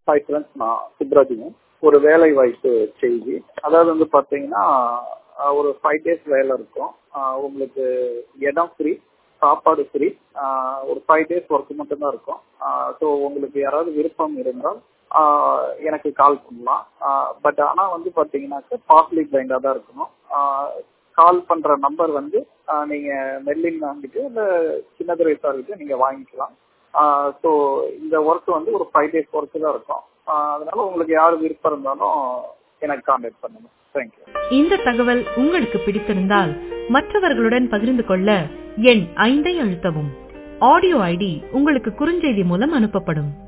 hi friends நான் சுப்ராஜிங்க ஒரு வேலை வாய்ப்பு செய்தி அதாவது வந்து பார்த்தீங்கன்னா ஆஹ் ஒரு ஃபைவ் டேஸ் வேலை இருக்கும் ஆஹ் உங்களுக்கு இடம் ஃப்ரீ சாப்பாடு ஃப்ரீ ஒரு ஃபைவ் டேஸ் ஒர்க் மட்டும்தான் இருக்கும் ஸோ உங்களுக்கு யாராவது விருப்பம் இருந்தால் ஆஹ் எனக்கு கால் பண்ணலாம் பட் ஆனால் வந்து பார்த்தீங்கன்னாக்க பாஸ்லி பிளைண்டாக தான் இருக்கணும் கால் பண்ணுற நம்பர் வந்து ஆஹ் நீங்க மெர்லின் வாங்கிட்டு இல்லை சின்னதுரை சார்கிட்ட நீங்கள் வாங்கிக்கலாம் ஸோ இந்த ஒர்க் வந்து ஒரு ஃபைவ் டேஸ் ஒர்க்கு தான் இருக்கும் ஆஹ் அதனால உங்களுக்கு யார் விருப்பம் இருந்தாலும் எனக்கு கான்டாக்ட் பண்ணுங்க தேங்க்யூ இந்த தகவல் உங்களுக்கு பிடித்திருந்தால் மற்றவர்களுடன் பகிர்ந்து கொள்ள எண் ஐந்தை அழுத்தவும் ஆடியோ ஐடி உங்களுக்கு குறுஞ்செய்தி மூலம் அனுப்பப்படும்